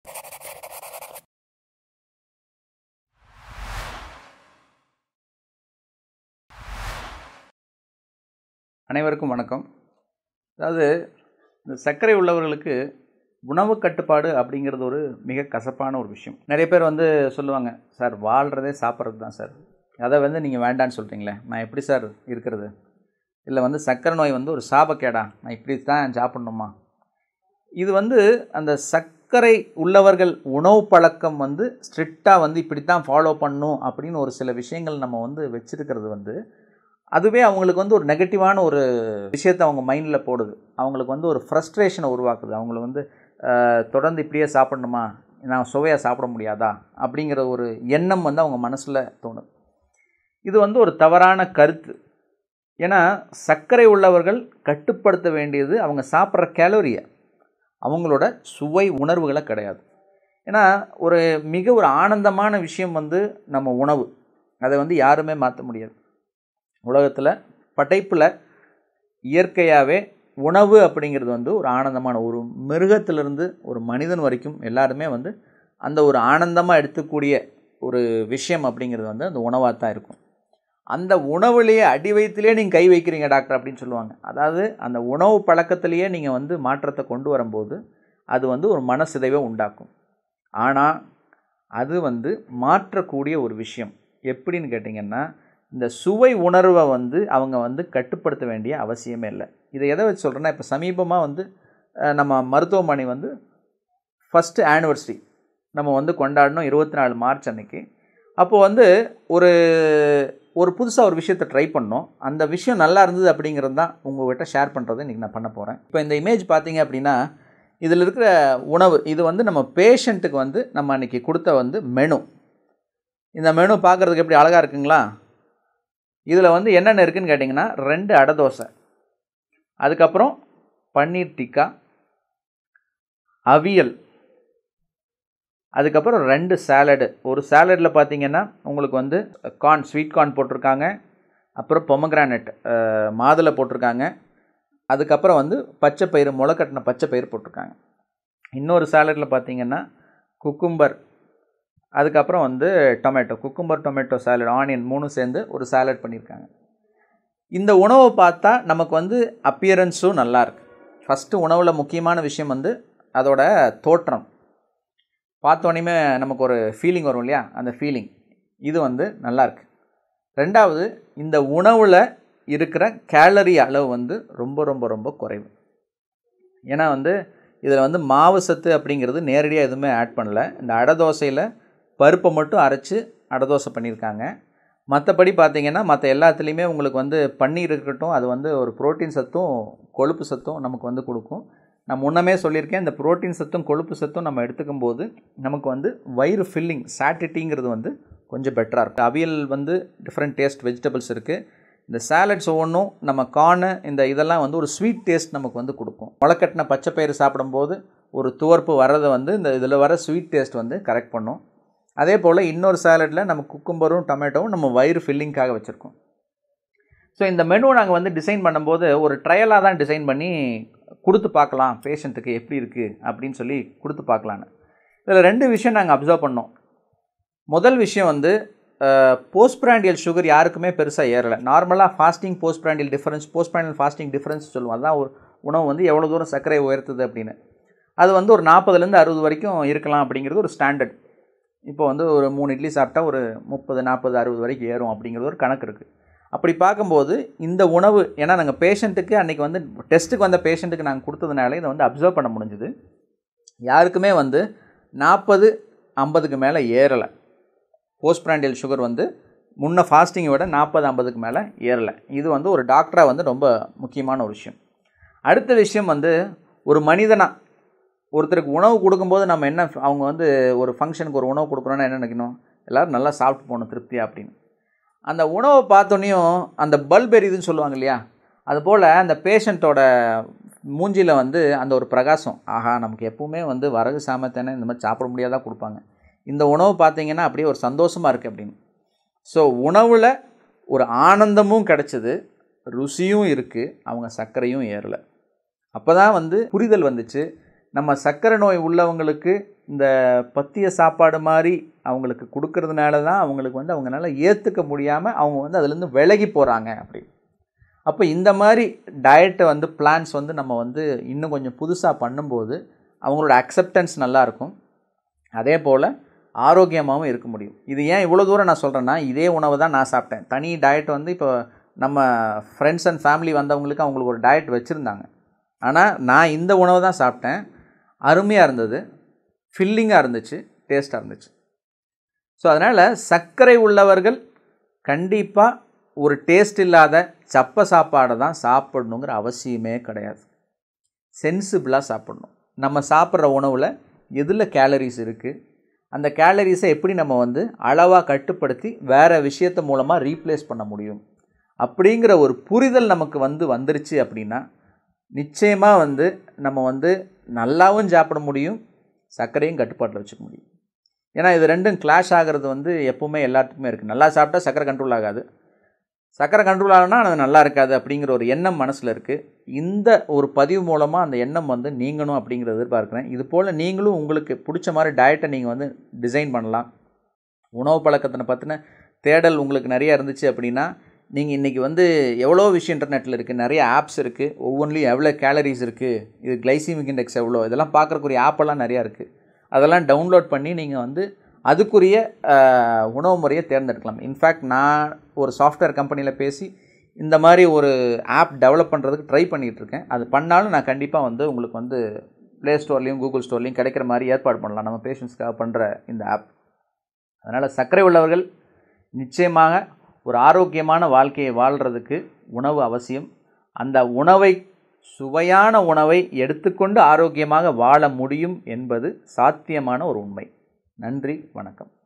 அனைவருக்கும் வணக்கம் அதாவது இந்த சர்க்கரை உள்ளவர்களுக்கு உணவு கட்டுப்பாடு அப்படிங்கிறது ஒரு மிக கசப்பான ஒரு விஷயம் நிறைய பேர் வந்து சொல்லுவாங்க சார் வாழ்கிறதே சாப்பிட்றது தான் சார் அதை வந்து நீங்கள் வேண்டான்னு சொல்கிறீங்களே நான் எப்படி சார் இருக்கிறது இல்லை வந்து சர்க்கரை நோய் வந்து ஒரு சாபக்கேடா நான் இப்படி தான் சாப்பிட்ணுமா இது வந்து அந்த சர்க்கரை உள்ளவர்கள் உணவு பழக்கம் வந்து ஸ்ட்ரிக்டாக வந்து இப்படி தான் ஃபாலோ பண்ணணும் அப்படின்னு ஒரு சில விஷயங்கள் நம்ம வந்து வச்சுருக்கிறது வந்து அதுவே அவங்களுக்கு வந்து ஒரு நெகட்டிவான ஒரு விஷயத்தை அவங்க மைண்டில் போடுது அவங்களுக்கு வந்து ஒரு ஃப்ரஸ்ட்ரேஷனை உருவாக்குது அவங்கள வந்து அஹ், தொடர்ந்து இப்படியே சாப்பிடணுமா நான் சுவையாக சாப்பிட முடியாதா அப்படிங்கிற ஒரு எண்ணம் வந்து அவங்க மனசில் தோணுது இது வந்து ஒரு தவறான கருத்து ஏன்னா சர்க்கரை உள்ளவர்கள் கட்டுப்படுத்த வேண்டியது அவங்க சாப்பிட்ற கேலோரியை அவங்களோட சுவை உணர்வுகளை கிடையாது ஏன்னா ஒரு மிக ஒரு ஆனந்தமான விஷயம் வந்து நம்ம உணவு அதை வந்து யாருமே மாற்ற முடியாது உலகத்தில் படைப்பில் இயற்கையாகவே உணவு அப்படிங்கிறது வந்து ஒரு ஆனந்தமான ஒரு மிருகத்திலிருந்து ஒரு மனிதன் வரைக்கும் எல்லாருமே வந்து அந்த ஒரு ஆனந்தமாக எடுத்துக்கூடிய ஒரு விஷயம் அப்படிங்கிறது வந்து அந்த உணவாக தான் இருக்கும் அந்த உணவுலேயே அடி வயிற்றுலேயே நீங்கள் கை வைக்கிறீங்க டாக்டர் அப்படின்னு சொல்லுவாங்க அதாவது அந்த உணவு பழக்கத்திலேயே நீங்கள் வந்து மாற்றத்தை கொண்டு வரும்போது அது வந்து ஒரு மனசிதைவை உண்டாக்கும் ஆனால் அது வந்து மாற்றக்கூடிய ஒரு விஷயம் எப்படின்னு கேட்டிங்கன்னா இந்த சுவை உணர்வை வந்து அவங்க வந்து கட்டுப்படுத்த வேண்டிய அவசியமே இல்லை இதை எதை வச்சு சொல்கிறேன்னா இப்போ சமீபமாக வந்து அஹ், நம்ம மருத்துவமனை வந்து ஃபஸ்ட்டு ஆனிவர்சரி நம்ம வந்து கொண்டாடினோம் இருபத்தி நாலு மார்ச் அன்னைக்கு அப்போது வந்து ஒரு ஒரு புதுசாக ஒரு விஷயத்தை ட்ரை பண்ணோம் அந்த விஷயம் நல்லா இருந்தது அப்படிங்கிறது தான் உங்கள்கிட்ட ஷேர் பண்ணுறதை இன்றைக்கி நான் பண்ண போகிறேன் இப்போ இந்த இமேஜ் பார்த்தீங்க அப்படின்னா இதில் இருக்கிற உணவு இது வந்து நம்ம பேஷண்ட்டுக்கு வந்து நம்ம அன்றைக்கி கொடுத்த வந்து மெனு இந்த மெனு பார்க்குறதுக்கு எப்படி அழகாக இருக்குங்களா இதில் வந்து என்னென்ன இருக்குன்னு கேட்டிங்கன்னா ரெண்டு அடை தோசை அதுக்கப்புறம் பன்னீர் டிக்கா அவியல் அதுக்கப்புறம் ரெண்டு சாலடு ஒரு சாலடில் பார்த்தீங்கன்னா உங்களுக்கு வந்து கார்ன் ஸ்வீட் கார்ன் போட்டிருக்காங்க அப்புறம் பொமக்ரானட் மாதுளை போட்டிருக்காங்க அதுக்கப்புறம் வந்து பச்சை பயிறு முளைக்கட்டின பச்சை பயிறு போட்டிருக்காங்க இன்னொரு சாலடில் பார்த்தீங்கன்னா குக்கும்பர் அதுக்கப்புறம் வந்து tomato cucumber tomato salad onion மூணும் சேர்ந்து ஒரு சாலட் பண்ணியிருக்காங்க இந்த உணவை பார்த்தா நமக்கு வந்து அப்பியரன்ஸும் நல்லா இருக்கு ஃபஸ்ட்டு உணவில் முக்கியமான விஷயம் வந்து அதோட தோற்றம் பார்த்தோன்னே நமக்கு ஒரு ஃபீலிங் வரும் இல்லையா அந்த ஃபீலிங் இது வந்து நல்லா இருக்கு ரெண்டாவது இந்த உணவில் இருக்கிற கேலரி அளவு வந்து ரொம்ப ரொம்ப ரொம்ப குறைவு ஏன்னா வந்து இதில் வந்து மாவு சத்து அப்படிங்கிறது நேரடியாக எதுவுமே ஆட் பண்ணல இந்த அடை தோசையில் பருப்பை மட்டும் அரைச்சி அடை தோசை பண்ணியிருக்காங்க மற்றபடி பார்த்தீங்கன்னா மற்ற எல்லாத்துலேயுமே உங்களுக்கு வந்து பன்னீர் இருக்கட்டும் அது வந்து ஒரு புரோட்டீன் சத்தும் கொழுப்பு சத்தும் நமக்கு வந்து கொடுக்கும் நான் முன்னமே சொல்லியிருக்கேன் இந்த புரோட்டீன் சத்தும் கொழுப்பு சத்தும் நம்ம எடுத்துக்கும் போது நமக்கு வந்து வயிறு ஃபில்லிங் சாட்டிட்டிங்கிறது வந்து கொஞ்சம் பெட்டராக இருக்கும் அவியல் வந்து டிஃப்ரெண்ட் டேஸ்ட் வெஜிடபிள்ஸ் இருக்குது இந்த சாலட்ஸ் ஒவ்வொன்றும் நம்ம கார்னு இந்த இதெல்லாம் வந்து ஒரு ஸ்வீட் டேஸ்ட் நமக்கு வந்து கொடுக்கும் முளைக்கட்டின பச்சை பயிறு சாப்பிடும்போது ஒரு துவர்ப்பு வர்றதை வந்து இந்த இதில் வர ஸ்வீட் டேஸ்ட் வந்து கரெக்ட் பண்ணும் அதே போல் இன்னொரு சாலடில் நம்ம குக்கும்பரும் டொமேட்டோவும் நம்ம வயிறு ஃபில்லிங்காக வச்சுருக்கோம் ஸோ இந்த மெனு நாங்கள் வந்து டிசைன் பண்ணும்போது ஒரு ட்ரையலாக தான் டிசைன் பண்ணி கொடுத்து பார்க்கலாம் பேஷண்ட்டுக்கு எப்படி இருக்குது அப்படின்னு சொல்லி கொடுத்து பார்க்கலான்னு இதில் ரெண்டு விஷயம் நாங்கள் அப்சர்வ் பண்ணோம் முதல் விஷயம் வந்து போஸ்ட் பிராண்டியல் சுகர் யாருக்குமே பெருசாக ஏறலை நார்மலாக fasting post prandial difference post prandial fasting difference சொல்லுவோம் அதுதான் ஒரு உணவு வந்து எவ்வளோ தூரம் சர்க்கரை உயர்த்துது அப்படின்னு அது வந்து ஒரு நாற்பதுலேருந்து அறுபது வரைக்கும் இருக்கலாம் அப்படிங்கிறது ஒரு ஸ்டாண்டர்ட் இப்போ வந்து ஒரு மூணு இட்லி சாப்பிட்டா ஒரு முப்பது நாற்பது அறுபது வரைக்கும் ஏறும் அப்படிங்கிறது ஒரு கணக்கு இருக்குது அப்படி பார்க்கும்போது இந்த உணவு ஏன்னா நாங்கள் பேஷண்ட்டுக்கு அன்றைக்கி வந்து டெஸ்ட்டுக்கு வந்த பேஷண்ட்டுக்கு நாங்கள் கொடுத்ததுனால இதை வந்து அப்சர்வ் பண்ண முடிஞ்சுது யாருக்குமே வந்து நாற்பது ஐம்பதுக்கு மேலே ஏறலை போஸ்ட் பிராண்டியல் சுகர் வந்து முன்ன ஃபாஸ்டிங்கை விட நாற்பது ஐம்பதுக்கு மேலே ஏறலை இது வந்து ஒரு டாக்டராக வந்து ரொம்ப முக்கியமான ஒரு விஷயம் அடுத்த விஷயம் வந்து ஒரு மனிதனாக ஒருத்தருக்கு உணவு கொடுக்கும்போது நம்ம என்ன அவங்க வந்து ஒரு ஃபங்க்ஷனுக்கு ஒரு உணவு கொடுக்குறோன்னா என்ன நினைக்கணும் எல்லோரும் நல்லா சாப்பிட்டு போகணும் திருப்தியாக அப்படின்னு அந்த உணவை பார்த்தோன்னையும் அந்த பல்ப் எரியுதுன்னு சொல்லுவாங்க இல்லையா அதுபோல் அந்த பேஷண்ட்டோட மூஞ்சியில் வந்து அந்த ஒரு பிரகாசம் ஆஹா நமக்கு எப்பவுமே வந்து வரகு சாமத்தேனே இந்த மாதிரி சாப்பிட முடியாதா கொடுப்பாங்க இந்த உணவு பார்த்தீங்கன்னா அப்படியே ஒரு சந்தோஷமாக இருக்குது அப்படின்னு ஸோ உணவில் ஒரு ஆனந்தமும் கிடச்சிது ருசியும் இருக்குது அவங்க சர்க்கரையும் ஏறலை அப்போ தான் வந்து புரிதல் வந்துச்சு நம்ம சர்க்கரை நோய் உள்ளவங்களுக்கு இந்த பத்திய சாப்பாடு மாதிரி அவங்களுக்கு கொடுக்கறதுனால தான் அவங்களுக்கு வந்து அவங்களால ஏற்றுக்க முடியாமல் அவங்க வந்து அதுலேருந்து விலகி போகிறாங்க அப்படி அப்போ இந்த மாதிரி டயட்டை வந்து பிளான்ஸ் வந்து நம்ம வந்து இன்னும் கொஞ்சம் புதுசாக பண்ணும்போது அவங்களோட அக்செப்டன்ஸ் நல்லாயிருக்கும் அதே போல் ஆரோக்கியமாகவும் இருக்க முடியும் இது ஏன் இவ்வளோ தூரம் நான் சொல்கிறேன்னா இதே உணவை தான் நான் சாப்பிட்டேன் தனி டயட் வந்து இப்போ நம்ம ஃப்ரெண்ட்ஸ் அண்ட் ஃபேமிலி வந்தவங்களுக்கு அவங்களுக்கு ஒரு டயட் வச்சுருந்தாங்க ஆனால் நான் இந்த உணவை தான் சாப்பிட்டேன் அருமையாக இருந்தது ஃபில்லிங்காக இருந்துச்சு டேஸ்ட்டாக இருந்துச்சு ஸோ அதனால் சர்க்கரை உள்ளவர்கள் கண்டிப்பாக ஒரு டேஸ்ட் இல்லாத சப்ப சாப்பாடை தான் சாப்பிடணுங்கிற அவசியமே கிடையாது சென்சிபிளாக சாப்பிடணும் நம்ம சாப்பிட்ற உணவில் எதில் கேலரிஸ் இருக்குது அந்த கேலரிஸை எப்படி நம்ம வந்து அளவாக கட்டுப்படுத்தி வேறு விஷயத்து மூலமாக ரீப்ளேஸ் பண்ண முடியும் அப்படிங்கிற ஒரு புரிதல் நமக்கு வந்து வந்துருச்சு அப்படின்னா நிச்சயமாக வந்து நம்ம வந்து நல்லாவும் சாப்பிட முடியும் சர்க்கரையும் கட்டுப்பாட்டில் வச்சுக்க முடியும் ஏன்னா இது ரெண்டும் கிளாஷ் ஆகிறது வந்து எப்போவுமே எல்லாத்துக்குமே இருக்குது நல்லா சாப்பிட்டா சர்க்கரை கண்ட்ரோல் ஆகாது சர்க்கரை கண்ட்ரோல் ஆகணும்னா அது நல்லா இருக்காது அப்படிங்கிற ஒரு எண்ணம் மனசில் இருக்குது இந்த ஒரு பதிவு மூலமாக அந்த எண்ணம் வந்து நீங்கணும் அப்படிங்கிறத எதிர்பார்க்குறேன் இது போல் நீங்களும் உங்களுக்கு பிடிச்ச மாதிரி டயட்டை நீங்கள் வந்து டிசைன் பண்ணலாம் உணவு பழக்கத்தினை பற்றின தேடல் உங்களுக்கு நிறையா இருந்துச்சு அப்படின்னா நீங்கள் இன்றைக்கி வந்து எவ்வளோ விஷயம் இன்டர்நெட்டில் இருக்குது நிறைய ஆப்ஸ் இருக்குது ஒவ்வொன்றிலையும் எவ்வளோ கேலரிஸ் இருக்குது இது கிளைசிமிக் இண்டெக்ஸ் எவ்வளோ இதெல்லாம் பார்க்குறக்குரிய ஆப்பெல்லாம் நிறையா இருக்குது அதெல்லாம் டவுன்லோட் பண்ணி நீங்கள் வந்து அதுக்குரிய அஹ், உணவு முறையை தேர்ந்தெடுக்கலாம் இன்ஃபேக்ட் நான் ஒரு சாஃப்ட்வேர் கம்பெனியில் பேசி இந்த மாதிரி ஒரு ஆப் டெவலப் பண்ணுறதுக்கு ட்ரை பண்ணிகிட்டு இருக்கேன் அது பண்ணாலும் நான் கண்டிப்பாக வந்து உங்களுக்கு வந்து ப்ளே ஸ்டோர்லேயும் கூகுள் ஸ்டோர்லேயும் கிடைக்கிற மாதிரி ஏற்பாடு பண்ணலாம் நம்ம பேஷண்ட்ஸ்க்காக பண்ணுற இந்த ஆப் அதனால் சர்க்கரை உள்ளவர்கள் நிச்சயமாக ஒரு ஆரோக்கியமான வாழ்க்கையை வாழ்கிறதுக்கு உணவு அவசியம் அந்த உணவை சுவையான உணவை எடுத்துக்கொண்டு ஆரோக்கியமாக வாழ முடியும் என்பது சாத்தியமான ஒரு உண்மை நன்றி வணக்கம்